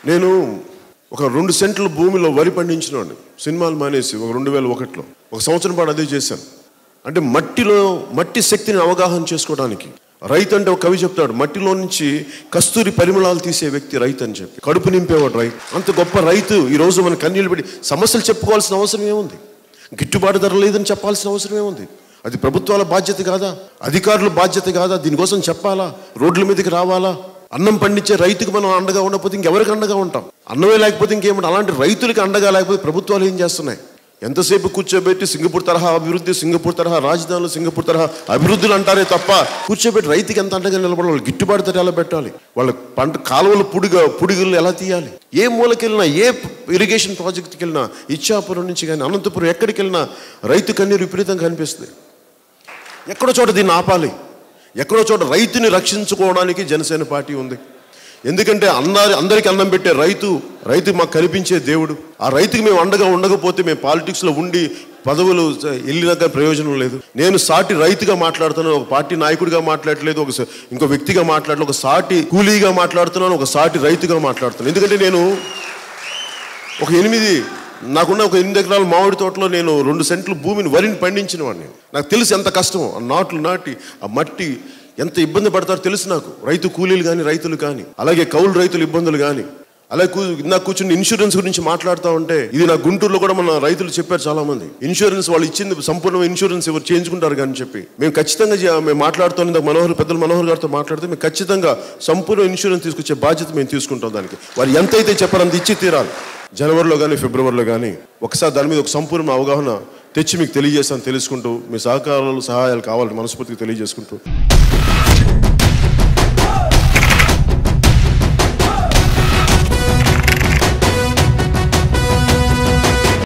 నేను ఒక రెండు సెంట్ల భూమిలో వరి పండించినవాడిని సినిమాలు మానేసి ఒక రెండు వేల ఒకటిలో ఒక సంవత్సరం పాటు అదే చేశాను అంటే మట్టిలో మట్టి శక్తిని అవగాహన చేసుకోవడానికి రైతు అంటే ఒక కవి చెప్తాడు మట్టిలో నుంచి కస్తూరి పరిమళాలు తీసే వ్యక్తి రైతు అని చెప్పి కడుపు నింపేవాడు రైతు అంత గొప్ప రైతు ఈ రోజు మన కన్నీళ్ళు పెట్టి సమస్యలు చెప్పుకోవాల్సిన అవసరం ఏముంది గిట్టుబాటు ధర లేదని చెప్పాల్సిన అవసరం ఏముంది అది ప్రభుత్వాల బాధ్యత కాదా అధికారుల బాధ్యత కాదా దీనికోసం చెప్పాలా రోడ్ల మీదకి రావాలా అన్నం పండించే రైతుకు మనం అండగా ఉండకపోతే ఇంకెవరికి అండగా ఉంటాం అన్నమే లేకపోతే ఇంకేమంటే అలాంటి రైతులకి అండగా లేకపోతే ప్రభుత్వాలు ఏం చేస్తున్నాయి ఎంతసేపు కూర్చోబెట్టి సింగపూర్ తరహా అభివృద్ధి సింగపూర్ తరహా రాజధానులు సింగపూర్ తరహా అభివృద్ధులు అంటారే తప్ప కూర్చోబెట్టి రైతుకి ఎంత అండగా నిలబడాలి వాళ్ళు గిట్టుబాటు ధర ఎలా పెట్టాలి వాళ్ళ పంట కాలువలు పుడిగా పుడిగులు ఎలా తీయాలి ఏ మూలకెళ్ళినా ఏ ఇరిగేషన్ ప్రాజెక్ట్కి వెళ్ళినా ఇచ్చాపురం నుంచి కానీ అనంతపురం ఎక్కడికి వెళ్ళినా రైతు కన్నీరు విపరీతంగా కనిపిస్తుంది ఎక్కడో చోట దీన్ని ఆపాలి ఎక్కడో చోట రైతుని రక్షించుకోవడానికి జనసేన పార్టీ ఉంది ఎందుకంటే అందరి అందరికీ అన్నం పెట్టే రైతు రైతు మాకు కనిపించే దేవుడు ఆ రైతుకి మేము అండగా ఉండకపోతే మేము పాలిటిక్స్లో ఉండి పదవులు వెళ్ళినాక ప్రయోజనం లేదు నేను సాటి రైతుగా మాట్లాడుతున్నాను ఒక పార్టీ నాయకుడిగా మాట్లాడలేదు ఒక స- ఇంకో వ్యక్తిగా మాట్లాడలేదు ఒక సాటి కూలీగా మాట్లాడుతున్నాను ఒక సాటి రైతుగా మాట్లాడుతున్నాను ఎందుకంటే నేను ఒక ఎనిమిది నాకున్న ఒక ఎనిమిది ఎకరాల మామిడి తోటలో నేను రెండు సెంట్లు భూమిని వరిని పండించిన వాడిని నాకు తెలుసు ఎంత కష్టమో ఆ నాట్లు నాటి ఆ మట్టి ఎంత ఇబ్బంది పడతారో తెలుసు నాకు రైతు కూలీలు కానీ రైతులు కానీ అలాగే కౌలు రైతుల ఇబ్బందులు కానీ అలాగే కూ ఇందాక కూర్చుని ఇన్సూరెన్స్ గురించి మాట్లాడుతూ ఉంటే ఇది నా గుంటూరులో కూడా మన రైతులు చెప్పారు చాలా మంది ఇన్సూరెన్స్ వాళ్ళు ఇచ్చింది సంపూర్ణ ఇన్సూరెన్స్ ఎవరు చేయించుకుంటారు కానీ చెప్పి మేము ఖచ్చితంగా చే- మేము మాట్లాడుతాం ఇందాక మనోహర్ పెద్దలు మనోహర్ గారితో మాట్లాడితే మేము ఖచ్చితంగా సంపూర్ణ ఇన్సూరెన్స్ తీసుకొచ్చే బాధ్యత మేము తీసుకుంటాం దానికి వారు ఎంత అయితే చెప్పారో అంత ఇచ్చి తీరాలి జనవరిలో కానీ ఫిబ్రవరిలో కానీ ఒకసారి దాని మీద ఒక సంపూర్ణ అవగాహన తెచ్చి మీకు తెలియజేస్తాను తెలుసుకుంటూ మీ సహకారాలు సహాయాలు కావాలని మనస్ఫూర్తిగా తెలియజేసుకుంటూ